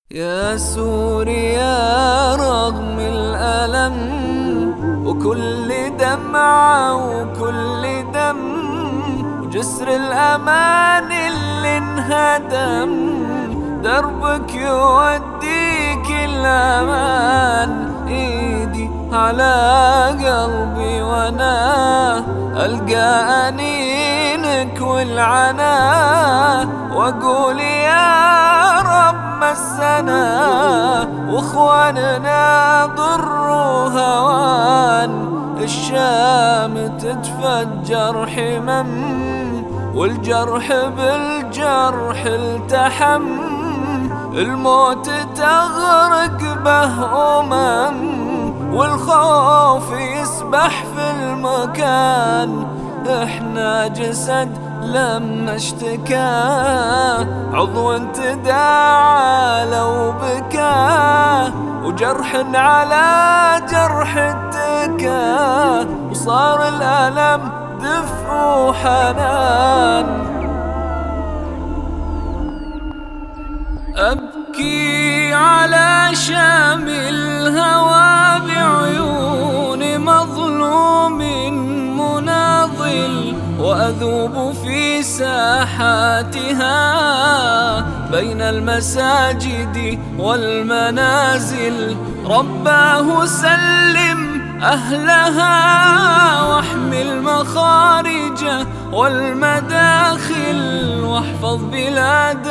يا سوريا رغم الألم وكل دمعة وكل دم وجسر الأمان اللي انهدم دربك يوديك الأمان إيدي على قلبي وأنا ألقى أنينك والعنا وأقول يا مسنا واخواننا ضر وهوان الشام تتفجر حمم والجرح بالجرح التحم الموت تغرق به أمم والخوف يسبح في المكان احنا جسد لما اشتكى عضو تداعى لو بكى وجرح على جرح اتكى وصار الألم دفء وحنان أبكي على شام الهوى بعيون مظلوم مناضل وأذوب في ساحاتها بين المساجد والمنازل رباه سلم أهلها واحمي المخارج والمداخل واحفظ بلاد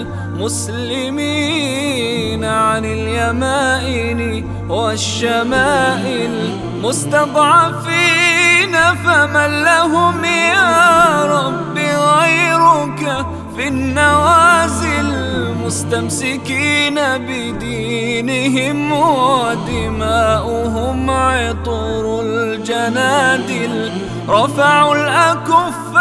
المسلمين عن اليمائن والشمائل مستضعفين فمن لهم يا رب غيرك في النوازل مستمسكين بدينهم ودماؤهم عطر الجنادل رفعوا الأكف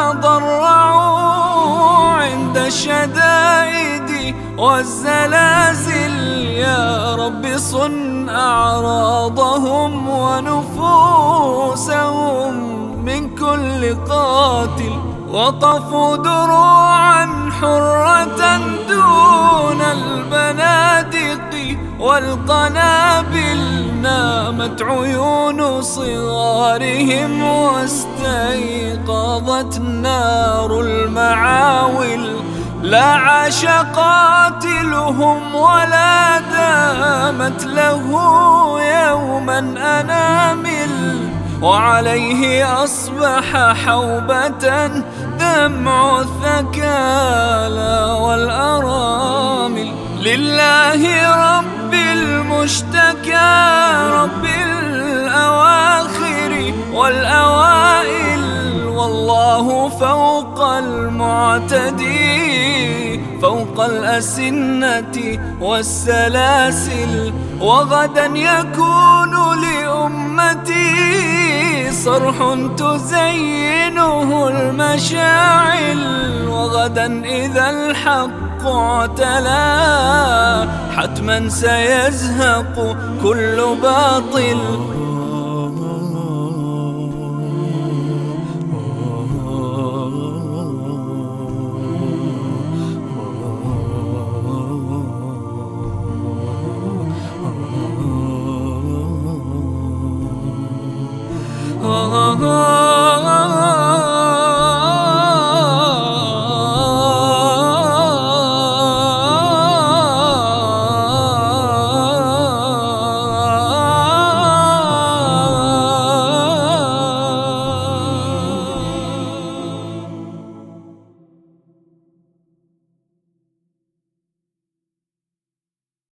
تضرعوا عند الشدائد والزلازل يا رب صن أعراضهم ونفوسهم من كل قاتل وقفوا دروعا حرة دون البنادق والقنابل نامت عيون صغارهم واستيقظت نار المعاول لا عاش قاتلهم ولا دامت له يوما أنامل وعليه أصبح حوبة دمع الثكالى والأرامل لله رب المشتكى رب الأواخر والأوائل والله فوق المعتدي فوق الأسنة والسلاسل وغدا يكون لأمتي صرح تزينه المشاعل وغدا إذا الحق اعتلى حتما سيزهق كل باطل